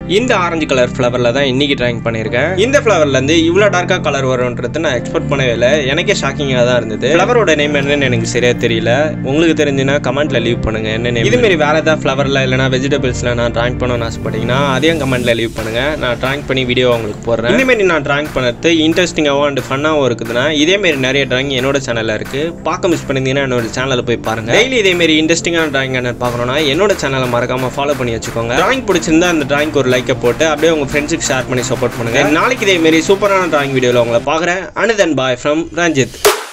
இந்த orange colour ஃப்ளவரில் தான் இன்னைக்கு ட்ராயிங் பண்ணியிருக்கேன் இந்த ஃப்ளவர்லேருந்து இவ்வளோ டார்க்காக கலர் வரும்ன்றது நான் எக்ஸ்பெக்ட் பண்ணவே இல்லை எனக்கே ஷாக்கிங்காக தான் இருந்தது ஃப்ளவரோட நேம் என்னன்னு எனக்கு சரியா தெரியல உங்களுக்கு தெரிஞ்சுன்னா கமெண்ட்ல லீவ் பண்ணுங்க என்ன நேம் இதுமாரி வேற ஏதாவது ஃப்ளவரில் இல்லைனா வெஜிடபிள்ஸில் நான் ட்ராயிங் பண்ணணும்னு ஆசைப்பட்டீங்கன்னா அதையும் கமெண்ட்ல லீவ் பண்ணுங்க நான் ட்ராயிங் பண்ணி வீடியோ உங்களுக்கு போடுறேன் இந்தமாரி நான் ட்ராயிங் பண்ணது இன்ட்ரெஸ்டிங்காகவும் அண்ட் ஃபன்னாகவும் இருக்குதுன்னா இதேமாரி நிறைய ட்ராயிங் என்னோட சேனலில் இருக்கு பார்க்க மிஸ் பண்ணியிருந்தீங்கன்னா என்னோட சேனலில் போய் பாருங்க டெய்லி இதேமாரி இன்ட்ரெஸ்டிங்கான ட்ராயிங் என்ன பார்க்கணும்னா என்னோட சேனலை மறக்காம ஃபாலோ பண்ணி வச்சுக்கோங்க ட்ராயிங் பிடிச்சிருந்தா அந்த ட்ராயிங்க்கு ஒரு லைக்கை போட்டு அப்படியே உங்க ஃப்ரெண்ட்ஸுக்கு ஷேர் பண்ணி சப்போர்ட் பண்ணுங்க நாளைக்கு இதே மாதிரி சூப்பரான ட்ராயிங் வீடியோவில் உங்களை பார்க்குறேன் அனுதன் பாய் ஃப்ரம் ரஞ்சித்